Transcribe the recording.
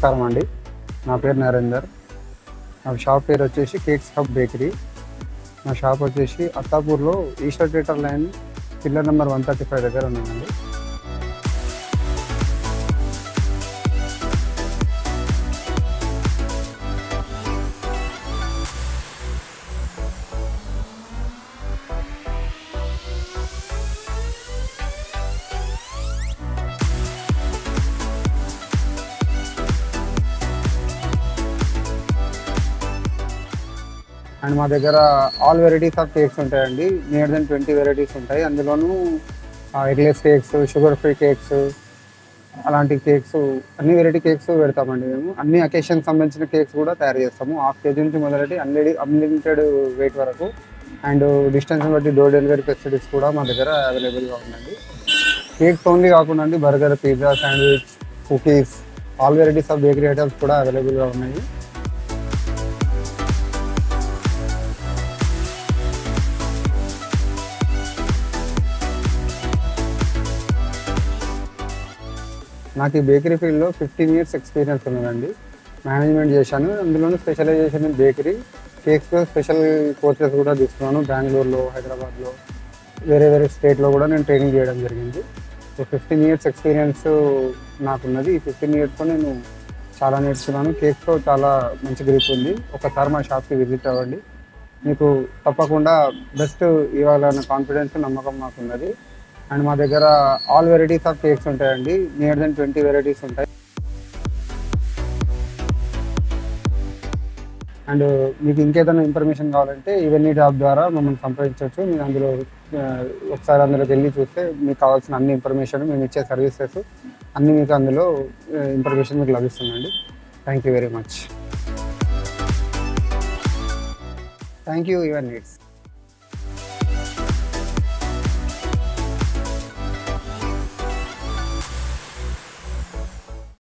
నమస్కారం అండి నా పేరు నరేందర్ నా షాప్ పేరు వచ్చేసి కేక్స్ హబ్ బేకరీ నా షాప్ వచ్చేసి అత్తాపూర్లో Easter theatre line pillar number one thirty five దగ్గర ఉన్నానండి అండ్ మా దగ్గర ఆల్ వెరైటీస్ ఆఫ్ కేక్స్ ఉంటాయండి నియర్ దెన్ ట్వంటీ వెరైటీస్ ఉంటాయి అందులోనూ eggless cakes sugar free cakes అలాంటి కేక్స్ అన్ని వెరైటీ కేక్స్ పెడతామండి మేము అన్ని అకేషన్ సంబంధించిన కేక్స్ కూడా తయారు చేస్తాము హాఫ్ కేజీ నుంచి మొదలెట్టి అన్లిడి అన్లిమిటెడ్ వెయిట్ వరకు అండ్ డిస్టెన్స్ బట్టి డోర్ డెలివరీ ఫెసిలిటీస్ కూడా మా దగ్గర అవైలబుల్గా ఉందండి కేక్స్ ఓన్లీ కాకుండా అండి burger pizza sandwich cookies all varieties of bakery items కూడా అవైలబుల్గా ఉన్నాయి నాకు ఈ బేకరీ ఫీల్డ్లో ఫిఫ్టీన్ ఇయర్స్ ఎక్స్పీరియన్స్ ఉన్నదండి మేనేజ్మెంట్ చేశాను అందులోనూ స్పెషలైజేషన్ ఇన్ బేకరీ కేక్స్లో స్పెషల్ కోర్సెస్ కూడా తీసుకున్నాను బెంగళూరులో హైదరాబాద్లో వేరే వేరే స్టేట్లో కూడా నేను ట్రైనింగ్ చేయడం జరిగింది సో ఫిఫ్టీన్ ఇయర్స్ ఎక్స్పీరియన్స్ నాకున్నది ఈ ఫిఫ్టీన్ ఇయర్స్తో నేను చాలా నేర్చుకున్నాను కేక్స్లో చాలా మంచి గ్రిప్ ఉంది ఒకసారి మా షాప్కి విజిట్ అవ్వండి మీకు తప్పకుండా బెస్ట్ ఇవ్వాలన్న కాన్ఫిడెన్స్ నమ్మకం మాకు ఉన్నది అండ్ మా దగ్గర ఆల్ వెరైటీస్ ఆఫ్ కేక్స్ ఉంటాయండి నియర్ దెన్ ట్వంటీ వెరైటీస్ ఉంటాయి అండ్ మీకు ఇంకేదైనా ఇన్ఫర్మేషన్ కావాలంటే ఇవన్నీ జాబ్ ద్వారా మమ్మల్ని సంప్రదించవచ్చు మీరు అందులో ఆ, ఒకసారి అందులోకి వెళ్ళి చూస్తే మీకు కావాల్సిన అన్ని ఇన్ఫర్మేషన్ మేము ఇచ్చే సర్వీసెస్ అన్ని మీకు అందులో ఇన్ఫర్మేషన్ మీకు లభిస్తుందండి thank you very much thank you your needs